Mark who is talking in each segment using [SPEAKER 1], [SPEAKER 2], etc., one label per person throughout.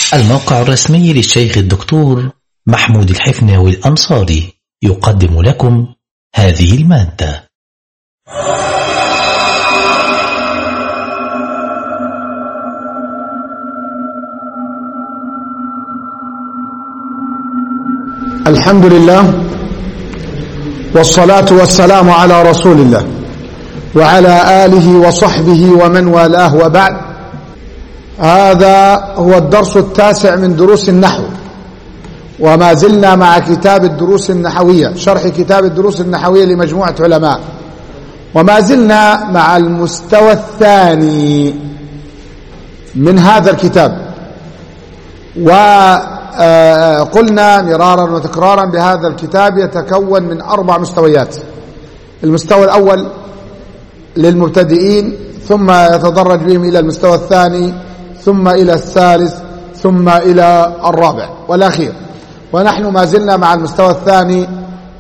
[SPEAKER 1] الموقع الرسمي للشيخ الدكتور محمود الحفناوي الأنصاري يقدم لكم هذه المادة
[SPEAKER 2] الحمد لله والصلاة والسلام على رسول الله وعلى آله وصحبه ومن والاه وبعد هذا هو الدرس التاسع من دروس النحو وما زلنا مع كتاب الدروس النحوية شرح كتاب الدروس النحوية لمجموعة علماء وما زلنا مع المستوى الثاني من هذا الكتاب وقلنا مرارا وتكرارا بهذا الكتاب يتكون من أربع مستويات المستوى الأول للمبتدئين ثم يتدرج بهم إلى المستوى الثاني ثم إلى الثالث ثم إلى الرابع والأخير ونحن ما زلنا مع المستوى الثاني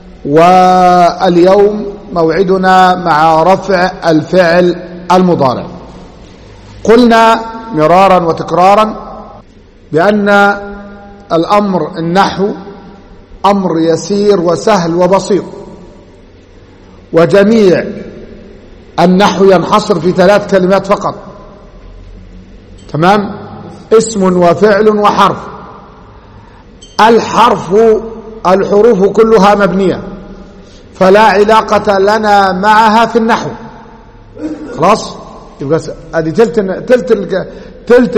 [SPEAKER 2] واليوم موعدنا مع رفع الفعل المضارع قلنا مرارا وتكرارا بأن الأمر النحو أمر يسير وسهل وبسيط وجميع النحو ينحصر في ثلاث كلمات فقط تمام اسم وفعل وحرف الحرف الحروف كلها مبنية فلا علاقة لنا معها في النحو خلاص يبقى ادي تلت تلت تلت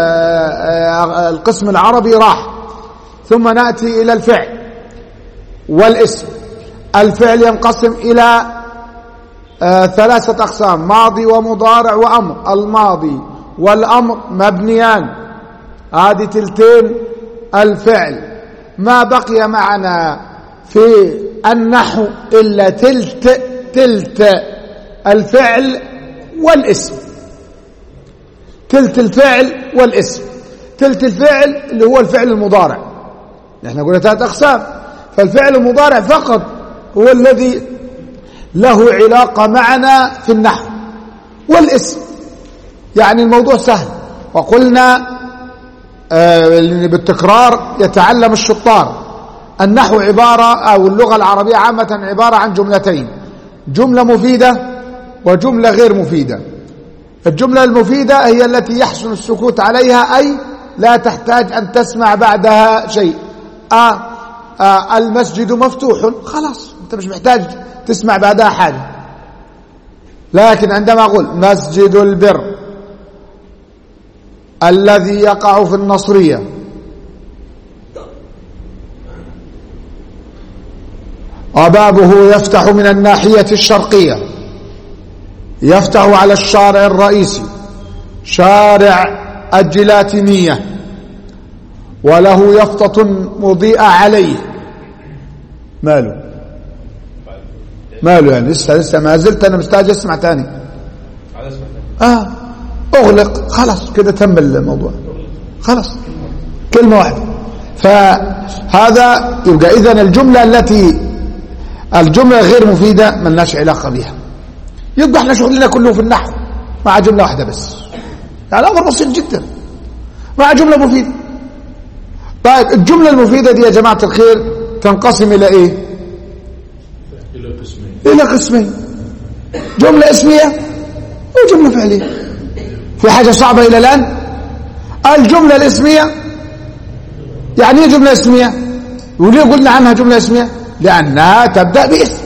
[SPEAKER 2] القسم العربي راح ثم ناتي الى الفعل والاسم الفعل ينقسم الى ثلاثه اقسام ماضي ومضارع وامر الماضي والامر مبنيان هذه تلتين الفعل ما بقي معنا في النحو الا تلت تلت الفعل والاسم تلت الفعل والاسم تلت الفعل اللي هو الفعل المضارع نحن قلنا ثلاث أقسام فالفعل المضارع فقط هو الذي له علاقة معنا في النحو والاسم يعني الموضوع سهل وقلنا آه بالتكرار يتعلم الشطار النحو عبارة أو اللغة العربية عامة عبارة عن جملتين جملة مفيدة وجملة غير مفيدة الجملة المفيدة هي التي يحسن السكوت عليها أي لا تحتاج أن تسمع بعدها شيء آه آه المسجد مفتوح خلاص أنت مش محتاج تسمع بعدها حاجة لكن عندما أقول مسجد البر الذي يقع في النصرية وبابه يفتح من الناحية الشرقية يفتح على الشارع الرئيسي شارع الجلاتينية وله يفطة مضيئة عليه ماله ماله يعني لسه لسه ما زلت انا مستعد اسمع تاني اه اغلق خلاص كده تم الموضوع خلاص كلمة واحدة فهذا يبقى اذا الجملة التي الجملة غير مفيدة ملناش علاقة بها يبقى احنا شغلنا كله في النحو مع جملة واحدة بس يعني الأمر بسيط جدا مع جملة مفيدة طيب الجملة المفيدة دي يا جماعة الخير تنقسم إلى إيه
[SPEAKER 3] إلى قسمين
[SPEAKER 2] إلى قسمين جملة اسمية وجملة فعلية في حاجة صعبة إلى الآن الجملة الاسمية يعني ايه جملة اسمية وليه قلنا عنها جملة اسمية لأنها تبدأ باسم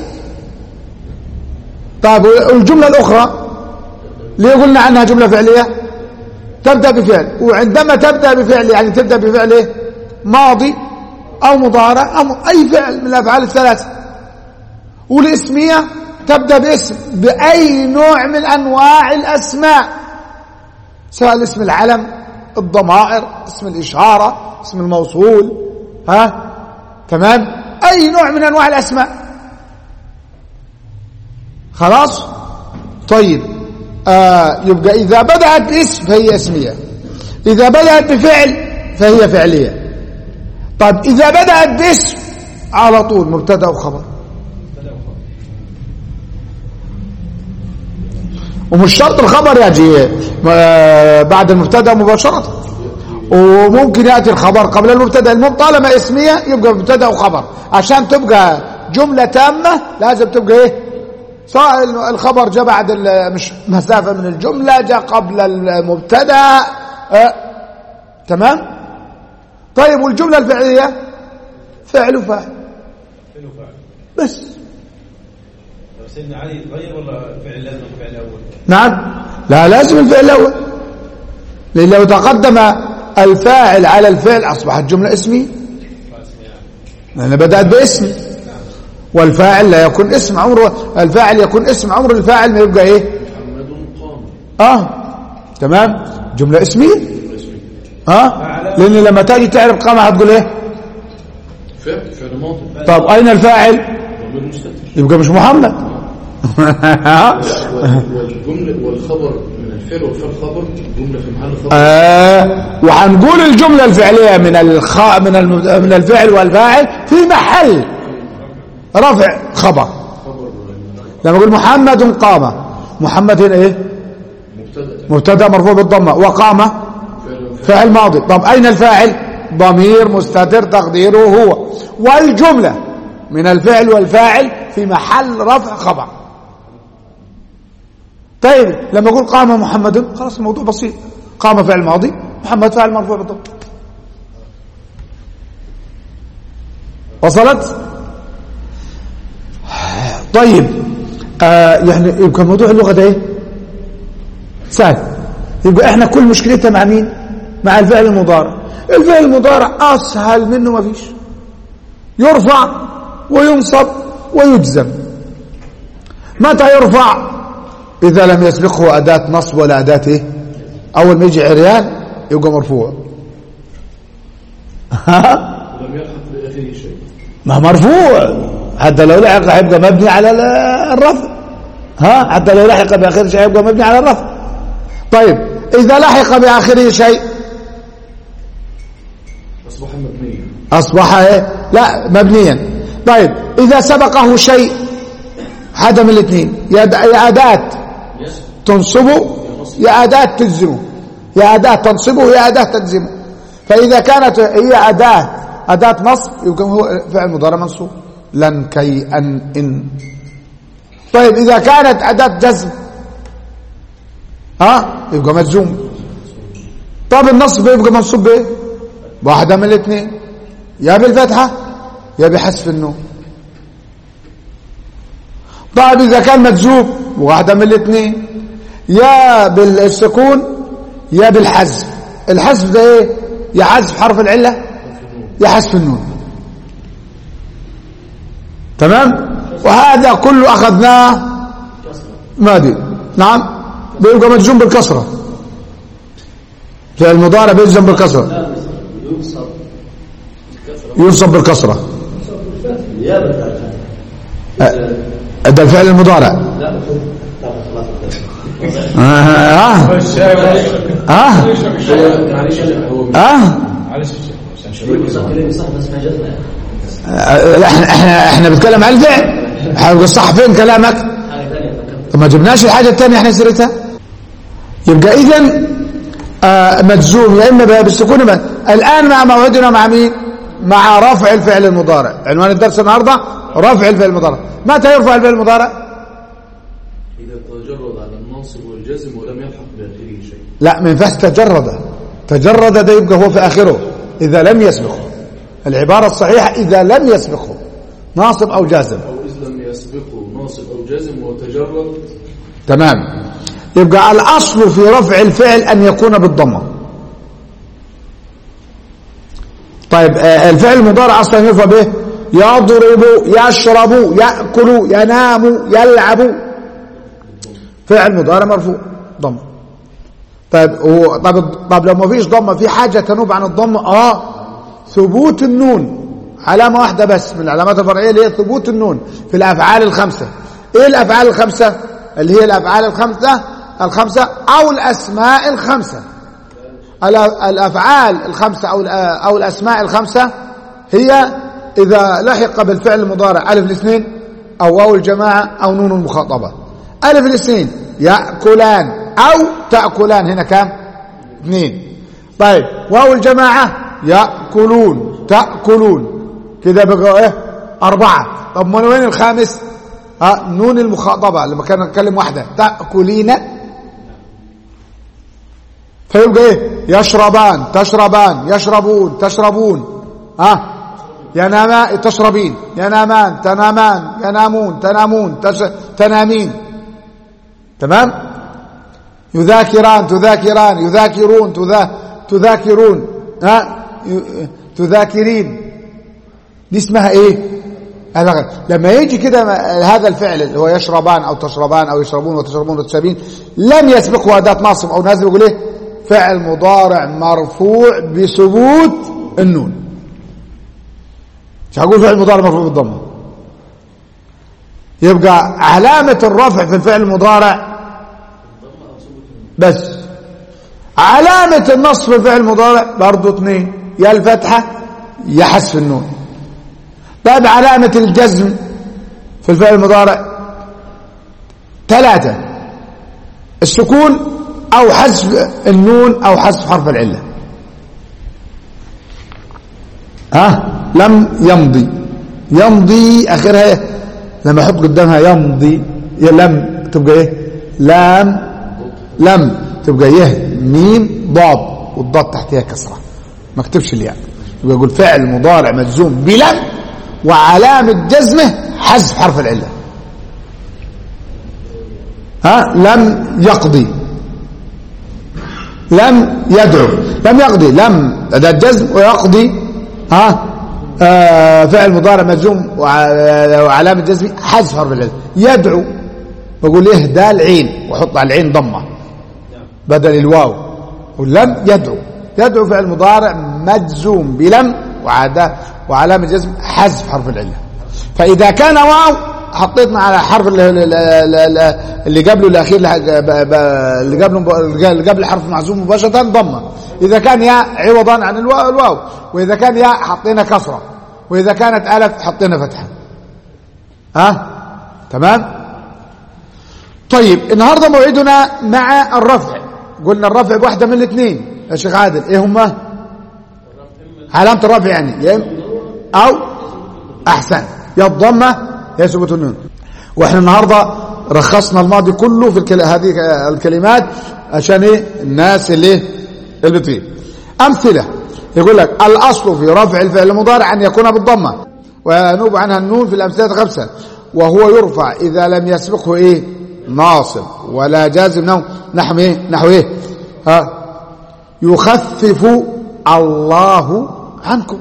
[SPEAKER 2] طيب والجملة الأخرى ليه قلنا عنها جملة فعلية تبدأ بفعل وعندما تبدأ بفعل يعني تبدأ بفعل ايه ماضي أو مضارع أو أي فعل من الأفعال الثلاثة والاسمية تبدأ باسم بأي نوع من أنواع الأسماء سواء اسم العلم الضمائر اسم الإشارة اسم الموصول ها تمام أي نوع من أنواع الأسماء خلاص طيب آه يبقى إذا بدأت باسم فهي اسمية إذا بدأت بفعل فهي فعلية طيب إذا بدأت باسم على طول مبتدا وخبر ومش شرط الخبر يجي آه، بعد المبتدا مباشرة وممكن يأتي الخبر قبل المبتدا المهم طالما اسمية يبقى مبتدا وخبر عشان تبقى جملة تامة لازم تبقى ايه سواء الخبر جاء بعد ال- مش مسافة من الجملة جاء قبل المبتدا اه تمام طيب والجملة الفعلية فعل وفاعل
[SPEAKER 3] فعل وفاعل
[SPEAKER 2] بس
[SPEAKER 3] لو سيدنا علي يتغير ولا فعل لازم فعل اول
[SPEAKER 2] نعم لا لازم الفعل الأول لأن لو تقدم الفاعل على الفعل أصبحت جملة اسمية لأن بدأت باسم والفاعل لا يكون اسم عمره الفاعل يكون اسم عمر الفاعل ما يبقى ايه
[SPEAKER 3] محمد قام
[SPEAKER 2] اه تمام جملة اسمية اه لأن لما تيجي تعرف قامة هتقول ايه
[SPEAKER 3] فعل فعل ماضي
[SPEAKER 2] طب أين الفاعل
[SPEAKER 3] ضمير مستتر
[SPEAKER 2] يبقى مش محمد
[SPEAKER 3] والجملة والخبر من الفعل والفعل خبر الجملة في محل خبر
[SPEAKER 2] آه وهنقول الجملة الفعلية من الخ... من الم... من الفعل والفاعل في محل رفع خبر لما اقول محمد قام محمد هنا ايه
[SPEAKER 3] مبتدأ
[SPEAKER 2] مبتدا مرفوع بالضمه وقام
[SPEAKER 3] فعل وفعل
[SPEAKER 2] فعل ماضي طب اين الفاعل ضمير مستتر تقديره هو والجملة من الفعل والفاعل في محل رفع خبر طيب لما اقول قام محمد خلاص الموضوع بسيط قام فعل ماضي محمد فعل مرفوع بالضم وصلت طيب آه يعني يبقى موضوع اللغة ده ايه سهل يبقى احنا كل مشكلتنا مع مين مع الفعل المضارع الفعل المضارع اسهل منه ما فيش يرفع وينصب ويجزم متى يرفع اذا لم يسبقه اداه نصب ولا اداه ايه اول ما يجي عريان يبقى مرفوع
[SPEAKER 3] ولم يلحق بآخره شيء
[SPEAKER 2] ما مرفوع حتى لو لحق هيبقى مبني على ال- الرفع ها حتى لو لحق باخره شيء هيبقى مبني على الرفع طيب اذا لحق باخره شيء
[SPEAKER 3] أصبح مبنيا
[SPEAKER 2] اصبح ايه لا مبنيا طيب اذا سبقه شيء حدا من الاثنين يا د- يا اداه تنصبه يا اداه تجزمه يا اداه تنصبه يا اداه تجزمه فاذا كانت هي اداه اداه نصب يبقى هو فعل مضارع منصوب لن كي ان ان طيب اذا كانت اداه جزم ها يبقى مجزوم طب النصب يبقى منصوب بايه واحده من الاثنين يا بالفتحه يا بحذف النون طيب اذا كان مجزوم واحده من الاثنين يا بالسكون يا بالحذف الحذف ده ايه يا حذف حرف العله يا حذف النون تمام وهذا كله اخذناه ماضي نعم بيبقى مجزوم بالكسره في المضارع بيجزم بالكسره ينصب بالكسره أه، ده الفعل المضارع اه اه اه
[SPEAKER 3] معلش هو
[SPEAKER 2] اه
[SPEAKER 3] معلش يا شيخ عشان شباب
[SPEAKER 2] لا، احنا احنا احنا بنتكلم عن الفعل هيبقى الصح فين كلامك طب ما جبناش الحاجه الثانيه احنا سيرتها يبقى اذا آه مجزوم يا اما بالسكون يا إما- الان مع موعدنا مع مين مع رفع الفعل المضارع عنوان الدرس النهارده رفع الفعل المضارع متى يرفع الفعل المضارع
[SPEAKER 3] إذا تجرد على الناصب والجزم ولم يلحق بآخره شيء
[SPEAKER 2] لا ما ينفعش تجرد تجرد ده يبقى هو في اخره اذا لم يسبقه العباره الصحيحه اذا لم يسبقه ناصب او جازم
[SPEAKER 3] أو إذ لم يسبقه ناصب أو جزم وتجرد
[SPEAKER 2] تمام يبقى الأصل في رفع الفعل أن يكون بالضمة طيب آه، الفعل المضارع أصلا يرفع به يضرب يشرب يأكل ينام يلعب فعل مضارع مرفوع ضمة طيب هو طب طب لو ما فيش ضمة في حاجة تنوب عن الضمة اه ثبوت النون علامة واحدة بس من العلامات الفرعية اللي هي ثبوت النون في الأفعال الخمسة ايه الأفعال الخمسة اللي هي الأفعال الخمسة الخمسة أو الأسماء الخمسة الأ- الأفعال الخمسة أو الأ- أو الأسماء الخمسة هي إذا لحق بالفعل المضارع ألف الاثنين أو واو الجماعة أو نون المخاطبة ألف الاثنين يأكلان أو تأكلان هنا كام اثنين طيب واو الجماعة يأكلون تأكلون كده بقى ايه أربعة طب من وين الخامس ها نون المخاطبة لما كان نتكلم واحدة تأكلين فيبقى ايه يشربان تشربان يشربون تشربون ها يناما تشربين ينامان تنامان ينامون تنامون تش... تنامين تمام يذاكران تذاكران يذاكرون تذا... تذاكرون ها ي... تذاكرين دي اسمها ايه هذا غير. لما يجي كده هذا الفعل اللي هو يشربان او تشربان او يشربون وتشربون وتشربين لم يسبقه اداه ناصب او نازل يقول ايه فعل مضارع مرفوع بثبوت النون مش هقول فعل مضارع مرفوع بالضمه يبقى علامة الرفع في الفعل المضارع بس علامة النصب في الفعل المضارع برضه اثنين يا الفتحة يا حذف النون طيب علامة الجزم في الفعل المضارع ثلاثة السكون أو حذف النون أو حذف حرف العلة ها لم يمضي يمضي آخرها إيه لما أحط قدامها يمضي يا لم تبقى إيه لام لم تبقى يه ميم ضاد والضاد تحتها كسرة ما اكتبش الياء يبقى يقول فعل مضارع مجزوم بلم وعلامة جزمه حذف حرف العلة ها لم يقضي لم يدعو لم يقضي لم أداة جزم ويقضي ها آه فعل مضارع مجزوم وعلامة جزمه حذف حرف العلة يدعو بقول ايه دال عين واحط على العين ضمه بدل الواو ولم يدعو يدعو فعل مضارع مجزوم بلم وعادة وعلامة جزم حذف حرف العلة فإذا كان واو حطيتنا على حرف اللي, اللي قبله الأخير اللي قبله اللي قبل حرف معزوم مباشرة ضمة إذا كان ياء عوضا عن الواو وإذا كان ياء حطينا كسرة وإذا كانت ألف حطينا فتحة ها تمام طيب النهاردة موعدنا مع الرفع قلنا الرفع بواحدة من الاثنين يا شيخ عادل ايه هما علامة الرفع يعني يا او احسن يا الضمة يا ثبوت النون واحنا النهاردة رخصنا الماضي كله في الكل... هذه الكلمات عشان ايه الناس اللي اللي فيه امثلة يقول لك الاصل في رفع الفعل المضارع ان يكون بالضمة وينوب عنها النون في الامثلة خمسة وهو يرفع اذا لم يسبقه ايه ناصب ولا جازم نحو نحو ايه نحو ايه ها يخفف الله عنكم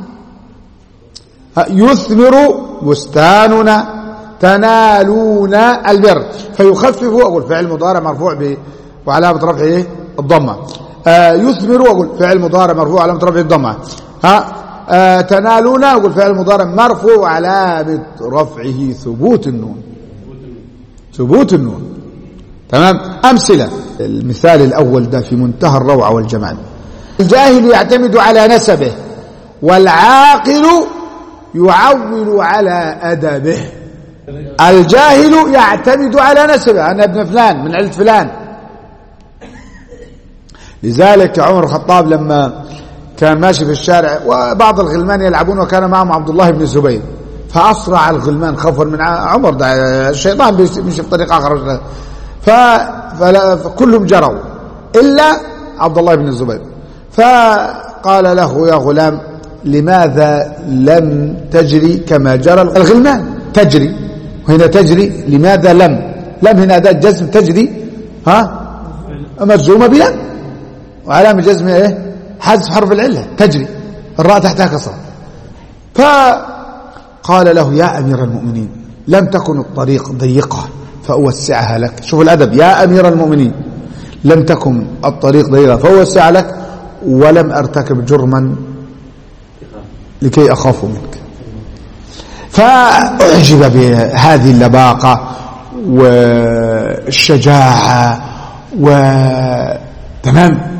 [SPEAKER 2] يثمر بستاننا تنالون البر فيخفف اقول فعل مضارع مرفوع ب وعلامه رفعه ايه الضمه آه يثمر اقول فعل مضارع مرفوع علامه رفعه الضمه ها آه تنالون اقول فعل مضارع مرفوع وعلامه رفعه ثبوت النون ثبوت النون تمام أمثلة المثال الأول ده في منتهى الروعة والجمال الجاهل يعتمد على نسبه والعاقل يعول على أدبه الجاهل يعتمد على نسبه أنا ابن فلان من عيلة فلان لذلك عمر الخطاب لما كان ماشي في الشارع وبعض الغلمان يلعبون وكان معهم عبد الله بن الزبير فأسرع الغلمان خوفا من عمر ده الشيطان بيمشي بطريق آخر فكلهم جروا إلا عبد الله بن الزبير فقال له يا غلام لماذا لم تجري كما جرى الغلمان تجري وهنا تجري لماذا لم لم هنا أداة جزم تجري ها مرجومة بلم وعلامة جزم ايه حذف حرف العلة تجري الراء تحتها كسرة فقال له يا أمير المؤمنين لم تكن الطريق ضيقة فأوسعها لك شوف الأدب يا أمير المؤمنين لم تكن الطريق ضيقة فأوسع لك ولم أرتكب جرما لكي أخاف منك فأعجب بهذه اللباقة والشجاعة و تمام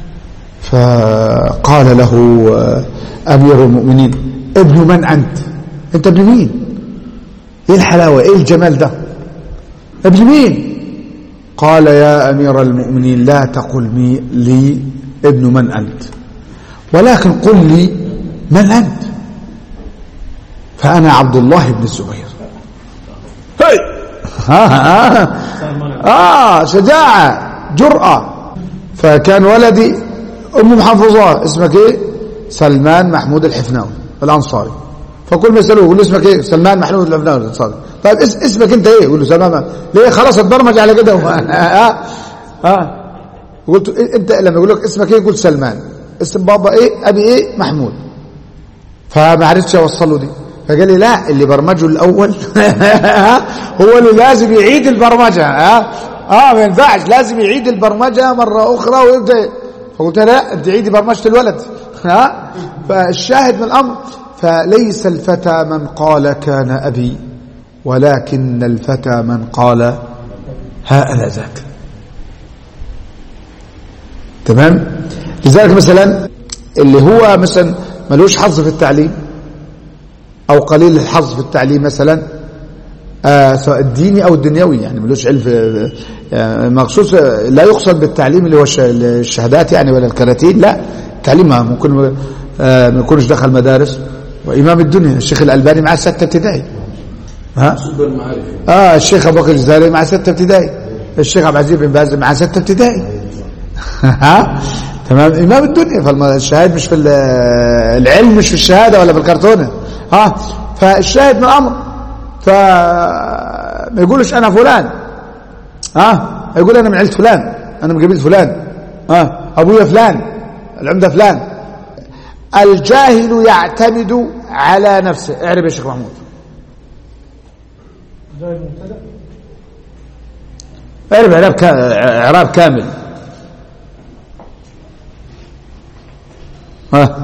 [SPEAKER 2] فقال له أمير المؤمنين ابن من أنت أنت ابن مين إيه الحلاوة إيه الجمال ده ابن مين قال يا أمير المؤمنين لا تقل لي ابن من أنت ولكن قل لي من أنت فأنا عبد الله بن الزبير هي آه, آه, آه شجاعة جرأة فكان ولدي أم محفظة اسمك إيه سلمان محمود الحفناوي الأنصاري فكل ما يسألوه يقول له اسمك إيه سلمان محمود الحفناوي الأنصاري طيب اس اسمك أنت إيه يقول له سلمان ليه خلاص اتبرمج على كده ها ها قلت إيه انت لما يقول لك اسمك ايه قلت سلمان اسم بابا ايه ابي ايه محمود فما عرفتش اوصله دي فقال لي لا اللي برمجه الاول هو اللي لازم يعيد البرمجه ها اه ما ينفعش لازم يعيد البرمجه مره اخرى ويبدا فقلت لا انت عيدي برمجه الولد ها فالشاهد من الامر فليس الفتى من قال كان ابي ولكن الفتى من قال ها انا ذاك تمام لذلك مثلا اللي هو مثلا ملوش حظ في التعليم او قليل الحظ في التعليم مثلا آه سواء الديني او الدنيوي يعني ملوش علم في آه مخصوص لا يقصد بالتعليم اللي هو الشهادات يعني ولا الكراتين لا تعليم ممكن آه ما يكونش دخل مدارس وامام الدنيا الشيخ الالباني معاه سته ابتدائي ها اه الشيخ ابو بكر الجزائري معاه سته ابتدائي الشيخ عبد العزيز بن باز معاه سته ابتدائي ها تمام امام الدنيا فالشاهد مش في العلم مش في الشهاده ولا في الكرتونه ها فالشاهد من الامر فما يقولش انا فلان ها يقول انا من عيله فلان انا من قبيله فلان ها ابويا فلان العمده فلان الجاهل يعتمد على نفسه اعرف يا شيخ محمود اعرف اعراب اعراب كامل ها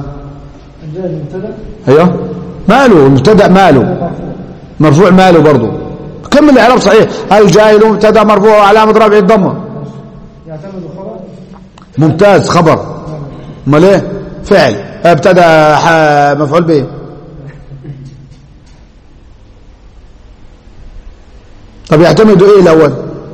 [SPEAKER 2] ايوه ماله المبتدا ماله مرفوع ماله برضه كمل الاعراب صحيح الجاهل مبتدا مرفوع وعلامه رفعه الضمه يعتمد خبر ممتاز خبر امال ايه فعل ابتدا مفعول به طب يعتمدوا ايه الاول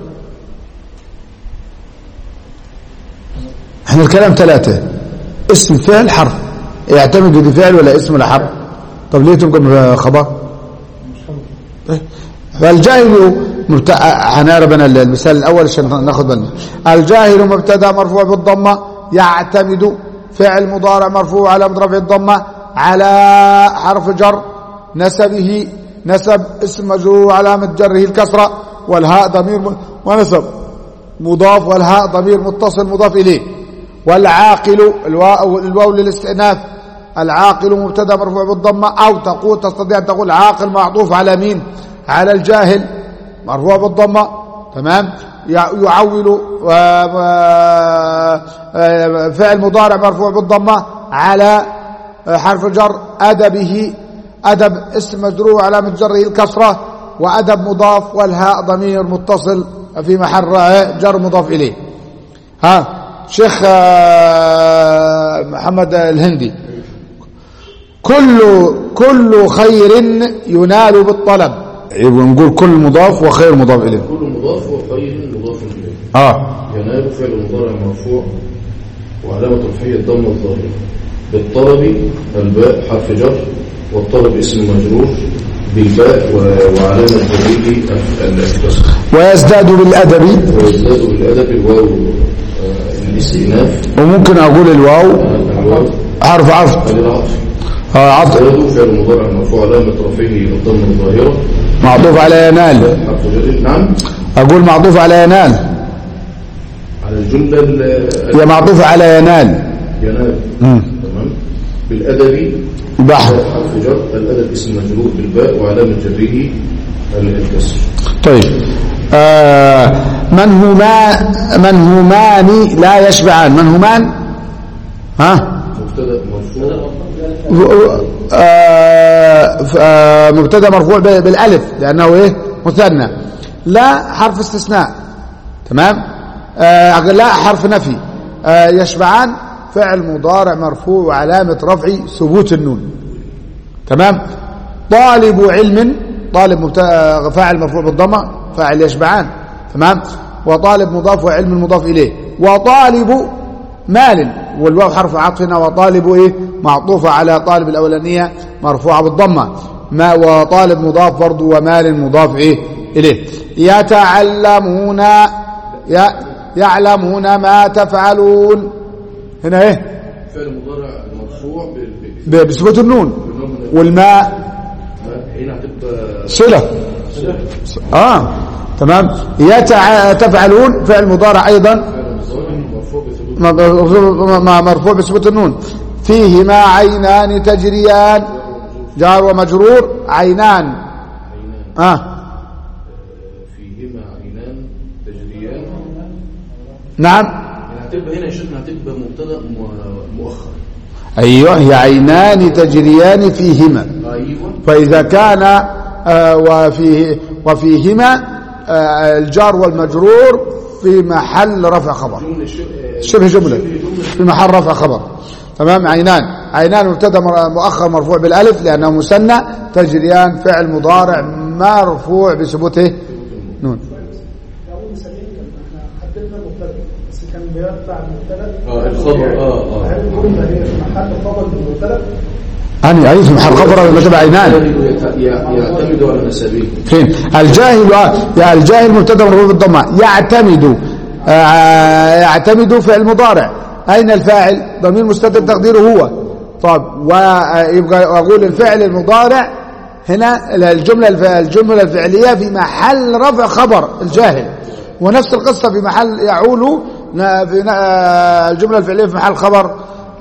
[SPEAKER 2] احنا الكلام ثلاثه اسم فعل حرف يعتمد دي فعل ولا اسم ولا حرف طب ليه تنقل خبر طيب. فالجاهل مبت... هنعرف انا المثال الاول عشان ناخذ بالنا الجاهل مبتدا مرفوع بالضمه يعتمد فعل مضارع مرفوع على رفع الضمه على حرف جر نسبه نسب اسم مجرور علامه جره الكسره والهاء ضمير ونسب مضاف والهاء ضمير متصل مضاف اليه والعاقل الواو, الواو للاستئناف العاقل مبتدا مرفوع بالضمه او تقول تستطيع ان تقول عاقل معطوف على مين على الجاهل مرفوع بالضمه تمام يعول فعل مضارع مرفوع بالضمه على حرف جر ادبه ادب اسم مجرور علامه جره الكسره وادب مضاف والهاء ضمير متصل في محل جر مضاف اليه ها شيخ آه، محمد الهندي كل كل خير ينال بالطلب يبقى نقول كل مضاف وخير مضاف اليه
[SPEAKER 3] كل مضاف وخير مضاف اليه
[SPEAKER 2] اه
[SPEAKER 3] ينال فعل مضارع مرفوع وعلامه رفعه الضم الظاهره بالطلب الباء حرف جر والطلب اسم مجرور بالباء وعلامه جره الكسر
[SPEAKER 2] ويزداد بالادب
[SPEAKER 3] ويزداد بالادب الواو الاستئناف
[SPEAKER 2] وممكن اقول الواو حرف عطف
[SPEAKER 3] اه عطف فعل مضارع مرفوع علامه رفعه الضمه الظاهره
[SPEAKER 2] معطوف على ينال
[SPEAKER 3] حرف جر نعم
[SPEAKER 2] اقول معطوف على ينال
[SPEAKER 3] على الجمله
[SPEAKER 2] هي معطوفه على ينال
[SPEAKER 3] ينال تمام بالادب
[SPEAKER 2] بحر
[SPEAKER 3] حرف جر الادب اسم مجرور بالباء وعلامه جره الكسر
[SPEAKER 2] طيب آه من هما من همان لا يشبعان من همان ها
[SPEAKER 3] مبتدا
[SPEAKER 2] مرفوع آه مبتدا مرفوع بالالف لانه ايه مثنى لا حرف استثناء تمام آه لا حرف نفي آه يشبعان فعل مضارع مرفوع وعلامه رفعه ثبوت النون تمام طالب علم طالب فاعل مرفوع بالضمه فاعل يشبعان تمام وطالب مضاف وعلم المضاف إليه وطالب مال والواو حرف عطف هنا وطالب ايه معطوفة على طالب الأولانية مرفوعة بالضمة ما وطالب مضاف برضه ومال مضاف ايه إليه يتعلمون ي- يعلمون ما تفعلون هنا ايه
[SPEAKER 3] فعل مضارع مرفوع ب- ب-
[SPEAKER 2] ب- بسكوت النون
[SPEAKER 3] بالنون
[SPEAKER 2] والماء
[SPEAKER 3] هنا هتبقى
[SPEAKER 2] صلة اه تمام يتع... تفعلون فعل مضارع ايضا
[SPEAKER 3] فعل مضارع مرفوع بثبوت
[SPEAKER 2] م- م- مرفوع بثبوت النون فيهما عينان تجريان جار ومجرور عينان
[SPEAKER 3] عينان
[SPEAKER 2] اه
[SPEAKER 3] فيهما عينان تجريان
[SPEAKER 2] نعم
[SPEAKER 3] يعني هتبقى هنا يا شيخنا هتبقى مبتدا م- مؤخر
[SPEAKER 2] ايوه هي عينان تجريان فيهما
[SPEAKER 3] ايوه
[SPEAKER 2] فاذا كان آه وفيه وفيهما آه الجار والمجرور في محل رفع خبر
[SPEAKER 3] جمله ش- آه،
[SPEAKER 2] شبه جملة
[SPEAKER 3] شبه جمله
[SPEAKER 2] في محل رفع خبر تمام عينان عينان مبتدا مر- مؤخر مرفوع بالالف لانه مثنى تجريان فعل مضارع مرفوع بثبوته نون
[SPEAKER 4] أول سبيل احنا حددنا المبتدا بس كان بيرفع المبتدا
[SPEAKER 3] اه الخبر اه اه
[SPEAKER 4] هل الجمله هي في محل خبر للمبتدا
[SPEAKER 2] أنا أي في محل خبر ولا تبع عينان
[SPEAKER 3] يت- ي- يعتمد على مسابيه
[SPEAKER 2] فين الجاهل آه يا الجاهل مبتدا مرفوع بالضمه يعتمد آه يعتمد فعل مضارع اين الفاعل ضمير مستتر تقديره هو طب ويبقى اقول الفعل المضارع هنا الجمله الف- الجمله الفعليه في محل رفع خبر الجاهل ونفس القصه في محل يعول ن- في ن- آه، الجمله الفعليه في محل خبر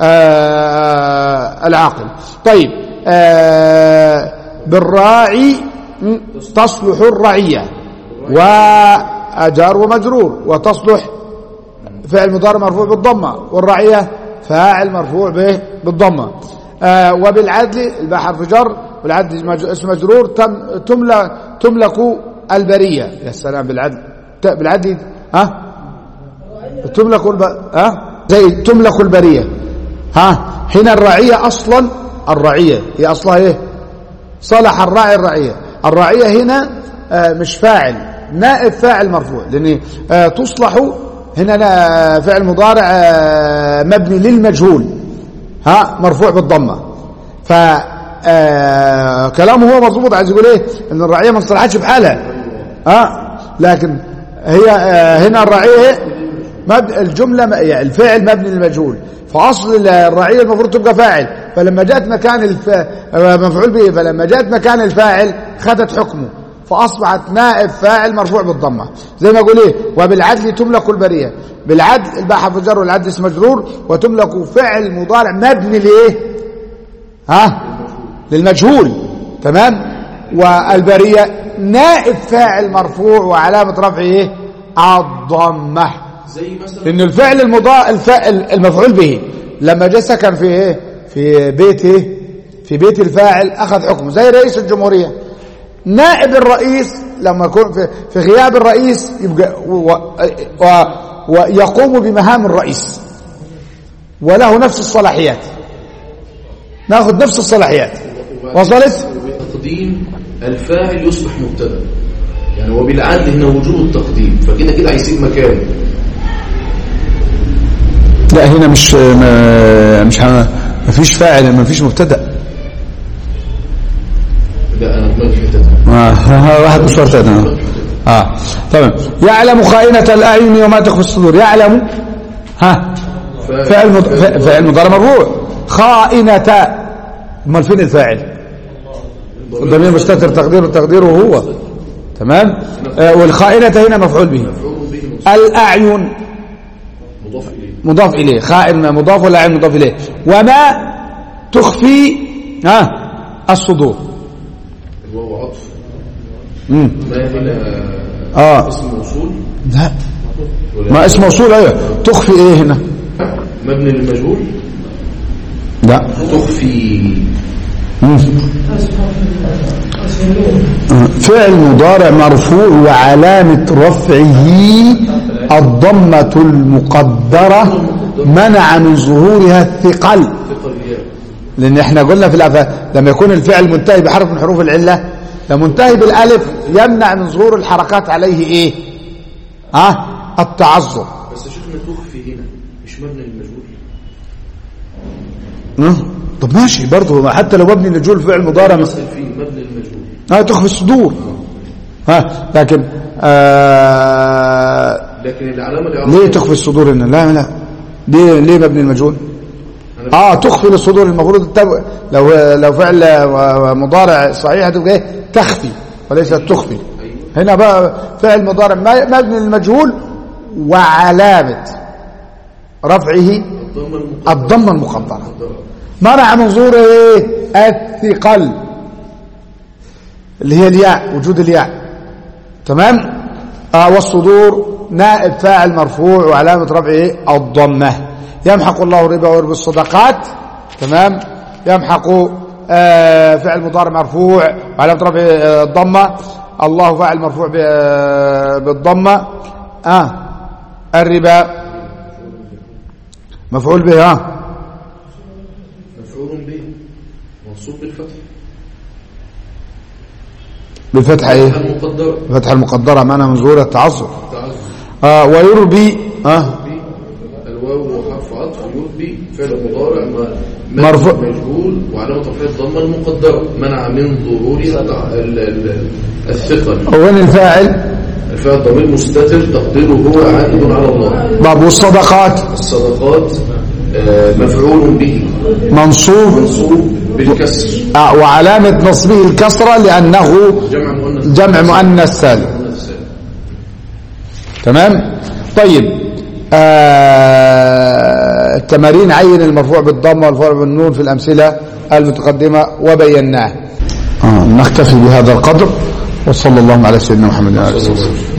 [SPEAKER 2] آه، العاقل طيب آه، بالراعي م، تصلح الرعية وأجار ومجرور وتصلح فعل مضارع مرفوع بالضمة والرعية فاعل مرفوع به بالضمة آه وبالعدل الباء حرف جر والعدل مج- اسم مجرور تم تملك تملك البرية يا سلام بالعدل ت- بالعدل ها تملك الب... ها زي تملك البرية ها هنا الرعية أصلا الرعية هي أصلها إيه صلح الراعي الرعية الرعية هنا آه، مش فاعل نائب فاعل مرفوع لأن آه، تصلح هنا نا- فعل مضارع آه، مبني للمجهول ها مرفوع بالضمة ف آه، كلامه هو مظبوط عايز يقول ايه ان الرعيه ما انصلحتش بحالها ها لكن هي آه، هنا الرعيه مب... الجمله م- يعني الفعل مبني للمجهول فاصل الرعيه المفروض تبقى فاعل فلما جاءت مكان الف... آه، مفعول به فلما جاءت مكان الفاعل خدت حكمه فاصبحت نائب فاعل مرفوع بالضمه زي ما اقول ايه وبالعدل تملك البريه بالعدل الباء حرف جر والعدل اسم مجرور وتملك فعل مضارع مبني لايه ها للمجهول تمام والبريه نائب فاعل مرفوع وعلامه رفعه ايه الضمه
[SPEAKER 3] زي مثلا
[SPEAKER 2] لأن الفعل المضاء الفاعل المفعول به لما جاء سكن في ايه في بيته في بيت الفاعل أخذ حكمه زي رئيس الجمهورية نائب الرئيس لما يكون في, في غياب الرئيس يبقى و و ويقوم بمهام الرئيس وله نفس الصلاحيات ناخذ نفس الصلاحيات وصلت
[SPEAKER 3] تقديم الفاعل يصبح مبتدا يعني هو بالعدل هنا وجوب التقديم فكده كده هيسيب مكانه
[SPEAKER 2] لا هنا مش ما مش ما فيش فاعل ما فيش مبتدا
[SPEAKER 3] لا انا دماغي في حته تانية.
[SPEAKER 2] آه واحد مش مرتد اه تمام يعلم خائنة الأعين وما تخفي الصدور يعلم ها فعل مض... ف- فعل مضارع مرفوع خائنة امال فين الفاعل الضمير مستتر تقديره تقديره هو تمام آه والخائنة هنا مفعول به
[SPEAKER 3] مفعول به منصوب
[SPEAKER 2] الأعين
[SPEAKER 3] مضاف اليه
[SPEAKER 2] مضاف إليه خائن مضاف ولا عين مضاف إليه وما تخفي ها الصدور
[SPEAKER 3] الواو عطف
[SPEAKER 2] مم.
[SPEAKER 3] ما هنا
[SPEAKER 2] آه.
[SPEAKER 3] اسم موصول
[SPEAKER 2] لا
[SPEAKER 3] ولا
[SPEAKER 2] ما اسم موصول ايوه تخفي ايه هنا
[SPEAKER 3] مبني للمجهول
[SPEAKER 2] لا
[SPEAKER 3] تخفي
[SPEAKER 2] مم. فعل مضارع مرفوع وعلامة رفعه الضمة المقدرة منع من ظهورها الثقل
[SPEAKER 3] ثقل الياء
[SPEAKER 2] لأن احنا قلنا في الأف... لما يكون الفعل منتهي بحرف من حروف العلة لما منتهي بالألف يمنع من ظهور الحركات عليه إيه؟ ها؟ التعذر
[SPEAKER 3] بس شوف قلنا تخفي هنا مش مبني للمجهول
[SPEAKER 2] ها؟ طب ماشي برضه حتى لو مبني للجول فعل مضارع
[SPEAKER 3] مثل فيه مبني للمجهول
[SPEAKER 2] ها تخفي الصدور ها لكن آه
[SPEAKER 3] لكن العلامة
[SPEAKER 2] ليه
[SPEAKER 3] الإعرابية
[SPEAKER 2] تخفي الصدور هنا لا لا ليه ليه مبني المجهول
[SPEAKER 3] أنا-
[SPEAKER 2] اه تخفي للصدور المفروض التو... لو لو فعل آه، مضارع صحيح هتبقى ايه تخفي وليست تخفي هنا بقى فعل مضارع ما- مبني للمجهول وعلامة رفعه
[SPEAKER 3] الضمة المقدرة
[SPEAKER 2] الضمة المقدرة منع من ظهور ايه الثقل اللي هي الياء وجود الياء تمام آه والصدور نائب فاعل مرفوع وعلامة رفعه ايه الضمة يمحق الله الربا ويربي الصدقات تمام يمحق آه فعل مضارع مرفوع وعلامة رفعه آه الضمة الله فاعل مرفوع ب- آه، بالضمة آه الربا مفعول به ها
[SPEAKER 3] مفعول به منصوب بالفتح
[SPEAKER 2] بالفتح ايه
[SPEAKER 3] المقدرة
[SPEAKER 2] فتح المقدرة معنى من ظهور التعصب
[SPEAKER 3] تعذب
[SPEAKER 2] آه ويربي آه
[SPEAKER 3] بي الواو وحرف عطف يربي فعل مضارع ما-
[SPEAKER 2] مرفوع.
[SPEAKER 3] مجهول وعلامة رفعه الضمة المقدرة منع من ظهور التع- ال- ال- الثقل
[SPEAKER 2] وين الفاعل
[SPEAKER 3] الفعل ضمير مستتر تقديره هو عائد على الله
[SPEAKER 2] باب والصدقات
[SPEAKER 3] الصدقات آه، مفعول به
[SPEAKER 2] منصوب
[SPEAKER 3] منصوب بالكسر
[SPEAKER 2] آه وعلامة نصبه الكسرة لأنه
[SPEAKER 3] جمع مؤنث
[SPEAKER 2] جمع مؤنث سالم
[SPEAKER 3] مؤنث سالم.
[SPEAKER 2] تمام طيب آه التمارين عين المرفوع بالضمة والفرع بالنون في الأمثلة المتقدمة وبيناه آه نكتفي بهذا القدر وصلى الله على سيدنا محمد وعلى آله وصحبه